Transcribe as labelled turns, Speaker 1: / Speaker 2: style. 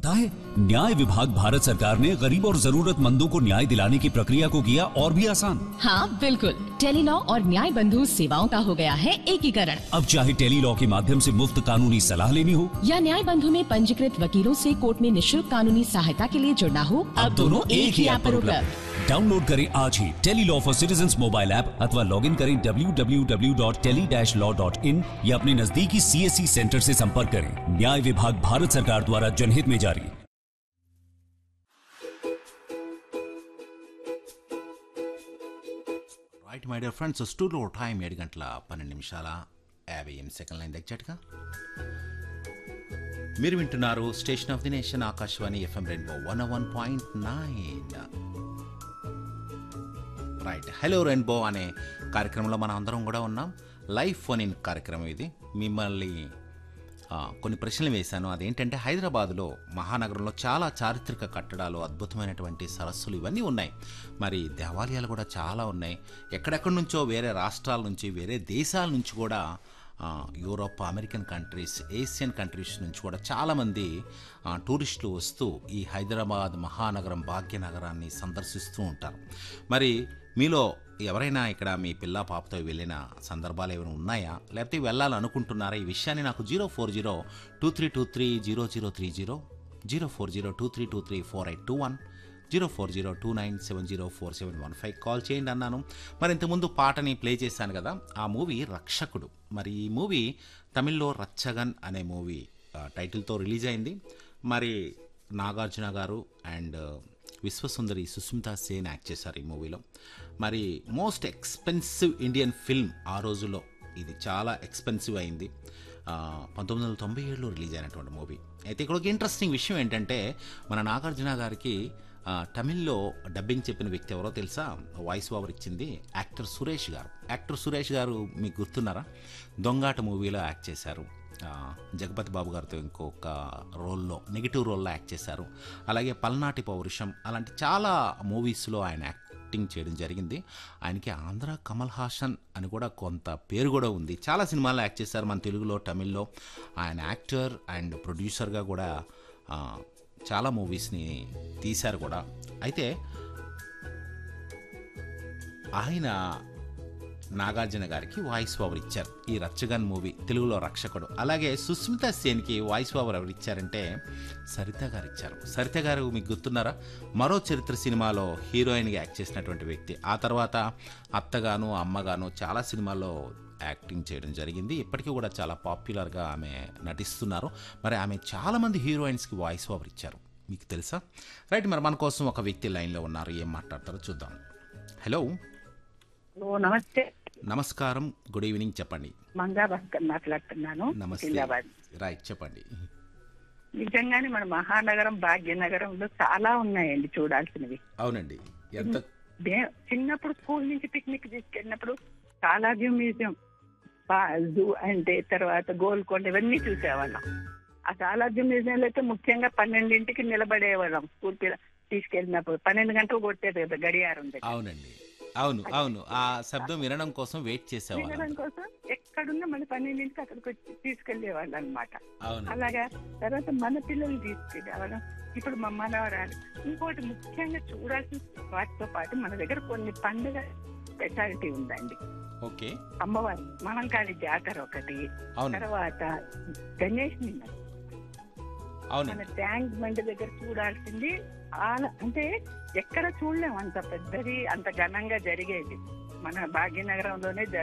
Speaker 1: पता है न्याय विभाग भारत सरकार ने गरीब और जरूरतमंदों को न्याय दिलाने की प्रक्रिया को किया और भी आसान
Speaker 2: हाँ बिल्कुल टेलीलॉ और न्याय बंधु सेवाओं का हो गया है एकीकरण
Speaker 1: अब चाहे टेली लॉ के माध्यम से मुफ्त कानूनी सलाह लेनी हो
Speaker 2: या न्याय बंधु में पंजीकृत वकीलों से कोर्ट में निशुल्क कानूनी सहायता के लिए जुड़ना हो अब दोनों एक ही ऐप पर उपलब्ध
Speaker 1: डाउनलोड करें आज ही tele law for citizen mobile app अथवा लॉग इन करें www.tele-law.in या अपने नजदीकी सीएससी सेंटर से संपर्क करें न्याय विभाग भारत सरकार द्वारा जनहित में जारी
Speaker 3: right my dear friends studio time ఏడు గంటల పన్నెండు నిమిషాల యాభై ఎనిమిది సెకండ్ల అయింది ఎగ్జాక్ట్గా మీరు వింటున్నారు station of the nation Akashvani FM Rainbow one one point nine right hello Rainbow అనే కార్యక్రమంలో మనం అందరం కూడా ఉన్నాం లైవ్ ఫోన్ ఇన్ కార్యక్రమం ఇది మిమ్మల్ని ఆ, కొన్ని ప్రశ్నలు వేశాను అదేంటంటే హైదరాబాదులో మహానగరంలో చాలా చారిత్రక కట్టడాలు అద్భుతమైనటువంటి సరస్సులు ఇవన్నీ ఉన్నాయి మరి దేవాలయాలు కూడా చాలా ఉన్నాయి ఎక్కడెక్కడి నుంచో వేరే రాష్ట్రాల నుంచి వేరే దేశాల నుంచి కూడా ఆ, Europe American countries Asian countries నుంచి కూడా చాలామంది ఆ, టూరిస్టులు వస్తూ ఈ హైదరాబాద్ మహానగరం భాగ్యనగరాన్ని సందర్శిస్తూ ఉంటారు మరి మీలో ఎవరైనా ఇక్కడ మీ పిల్ల పాపతో వెళ్ళిన సందర్భాలు ఏమైనా ఉన్నాయా లేకపోతే వెళ్ళాలనుకుంటున్నారా ఈ విషయాన్ని నాకు zero four zero two three two three zero zero three zero zero four zero two three two three four eight two one zero four zero two nine seven zero four seven one five call చేయండి అన్నాను మరి ఇంతకుముందు పాటని play చేశాను కదా ఆ movie రక్షకుడు మరి ఈ మూవీ తమిళ్లో రచ్చగన్ అనే మూవీ ఆ, టైటిల్తో రిలీజ్ అయింది మరి నాగార్జున గారు అండ్ విశ్వసుందరి సుస్మితా సేన్ యాక్ట్ చేశారు ఈ మూవీలో మరి మోస్ట్ ఎక్స్పెన్సివ్ ఇండియన్ ఫిల్మ్ ఆ రోజుల్లో ఇది చాలా ఎక్స్పెన్సివ్ అయింది ఆ, పంతొమ్మిది వందల తొంభై ఏడులో రిలీజ్ అయినటువంటి మూవీ అయితే ఇక్కడ ఒక ఇంట్రెస్టింగ్ విషయం ఏంటంటే మన నాగార్జున గారికి ఆ, తమిళ్లో డబ్బింగ్ చెప్పిన వ్యక్తి ఎవరో తెలుసా వాయిస్ ఓవర్ ఇచ్చింది యాక్టర్ సురేష్ గారు యాక్టర్ సురేష్ గారు మీకు గుర్తున్నారా దొంగాట మూవీలో యాక్ట్ చేశారు ఆ, జగపతి బాబు గారితో ఇంకొక రోల్లో నెగిటివ్ రోల్లో యాక్ట్ చేశారు అలాగే పల్నాటి పౌరుషం అలాంటి చాలా మూవీస్లో ఆయన యాక్టింగ్ చేయడం జరిగింది ఆయనకి ఆంధ్ర కమల్ హాసన్ అని కూడా కొంత పేరు కూడా ఉంది చాలా సినిమాల్లో యాక్ట్ చేశారు మన తెలుగులో తమిళ్లో ఆయన యాక్టర్ అండ్ ప్రొడ్యూసర్గా కూడా ఆ, చాలా మూవీస్ని తీశారు కూడా అయితే ఆయన నాగార్జున గారికి వాయిస్ ఓవర్ ఇచ్చారు ఈ రచ్చగన్ మూవీ తెలుగులో రక్షకుడు అలాగే సుస్మిత సేన్కి వాయిస్ ఓవర్ ఎవరు ఇచ్చారంటే సరిత గారు ఇచ్చారు సరిత గారు మీకు గుర్తున్నారా మరో చరిత్ర సినిమాలో హీరోయిన్గా యాక్ట్ చేసినటువంటి వ్యక్తి ఆ తర్వాత అత్తగాను అమ్మగాను చాలా సినిమాల్లో యాక్టింగ్ చేయడం జరిగింది ఇప్పటికీ కూడా చాలా పాపులర్గా ఆమె నటిస్తున్నారు మరి ఆమె చాలామంది హీరోయిన్స్కి వాయిస్ ఓవర్ ఇచ్చారు మీకు తెలుసా రైట్ మరి మన కోసం ఒక వ్యక్తి లైన్లో ఉన్నారు ఏం మాట్లాడతారో చూద్దాం హలో
Speaker 4: ఓ నమస్తే
Speaker 3: నమస్కారం గుడ్ ఈవినింగ్ చెప్పండి
Speaker 4: మంగా భాస్కర్ మాట్లాడుతున్నాను
Speaker 3: నమస్తే
Speaker 4: సికింద్రాబాద్
Speaker 3: రైట్ చెప్పండి
Speaker 4: నిజంగానే మన మహానగరం భాగ్యనగరంలో చాలా ఉన్నాయండి చూడాల్సినవి
Speaker 3: అవునండి ఎంత
Speaker 4: దే- చిన్నప్పుడు స్కూల్ నుంచి పిక్నిక్ తీసుకెళ్ళినప్పుడు సాలార్జంగ్ మ్యూజియం జూ అంటే తర్వాత గోల్కొండ ఇవన్నీ చూసేవాళ్ళం ఆ సాలార్జంగ్ మ్యూజియంలో అయితే ముఖ్యంగా పన్నెండింటికి నిలబడేవాళ్ళం స్కూల్ పిల్ల తీసుకెళ్ళినప్పుడు పన్నెండు గంటలు కొట్టేది కదా గడియారం దగ్గర
Speaker 3: అవునండి అవును అవును ఆ శబ్దం వినడం కోసం వెయిట్ చేసేవాళ్ళం
Speaker 4: వినడం కోసం ఎక్కడున్నా మన పన్నెండింటికి అక్కడికి వచ్చి తీసుకెళ్లేవాళ్ళు అనమాట
Speaker 3: అవును
Speaker 4: అలాగా తర్వాత మన పిల్లల్ని తీసుకెళ్ళేవాళ్ళం ఇప్పుడు మా మనవరాలు ఇంకోటి ముఖ్యంగా చూడాల్సిన వాటితో పాటు మన దగ్గర కొన్ని పండుగ స్పెషాలిటీ ఉందండి
Speaker 3: ఓకే
Speaker 4: అమ్మవారి మహంకాళి జాతర ఒకటి
Speaker 3: అవును
Speaker 4: తర్వాత గణేష్ నిన్న
Speaker 3: అవును
Speaker 4: మన ట్యాంక్ బండి దగ్గర చూడాల్సింది ఆల అంటే ఎక్కడ చూడలేం అంత పెద్దది అంత ఘనంగా జరిగేది మన భాగ్యనగరంలోనే జరుగుతుంది